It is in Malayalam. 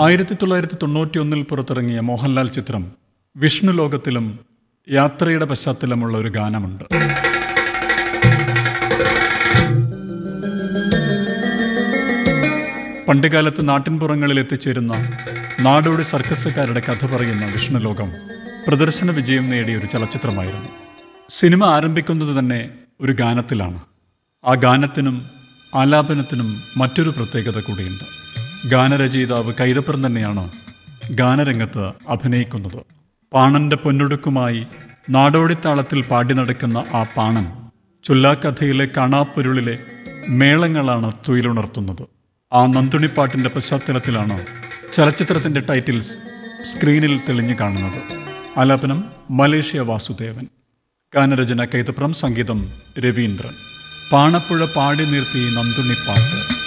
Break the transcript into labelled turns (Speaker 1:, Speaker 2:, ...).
Speaker 1: ആയിരത്തി തൊള്ളായിരത്തി തൊണ്ണൂറ്റി ഒന്നിൽ പുറത്തിറങ്ങിയ മോഹൻലാൽ ചിത്രം വിഷ്ണു ലോകത്തിലും യാത്രയുടെ പശ്ചാത്തലമുള്ള ഒരു ഗാനമുണ്ട് പണ്ടുകാലത്ത് നാട്ടിൻപുറങ്ങളിൽ എത്തിച്ചേരുന്ന നാടോടി സർക്കസുകാരുടെ കഥ പറയുന്ന വിഷ്ണുലോകം പ്രദർശന വിജയം നേടിയ ഒരു ചലച്ചിത്രമായിരുന്നു സിനിമ ആരംഭിക്കുന്നത് തന്നെ ഒരു ഗാനത്തിലാണ് ആ ഗാനത്തിനും ആലാപനത്തിനും മറ്റൊരു പ്രത്യേകത കൂടിയുണ്ട് ഗാനരചയിതാവ് കൈതപ്പുറം തന്നെയാണ് ഗാനരംഗത്ത് അഭിനയിക്കുന്നത് പാണന്റെ പൊന്നൊടുക്കുമായി നാടോടിത്താളത്തിൽ പാടി നടക്കുന്ന ആ പാണൻ ചൊല്ലാക്കഥയിലെ കാണാപ്പൊരുളിലെ മേളങ്ങളാണ് തുയിലുണർത്തുന്നത് ആ നന്തുണിപ്പാട്ടിന്റെ പശ്ചാത്തലത്തിലാണ് ചലച്ചിത്രത്തിന്റെ ടൈറ്റിൽസ് സ്ക്രീനിൽ തെളിഞ്ഞു കാണുന്നത് ആലാപനം മലേഷ്യ വാസുദേവൻ ഗാനരചന കൈതപ്രം സംഗീതം രവീന്ദ്രൻ പാണപ്പുഴ പാടി നിർത്തി നന്തുണിപ്പാട്ട്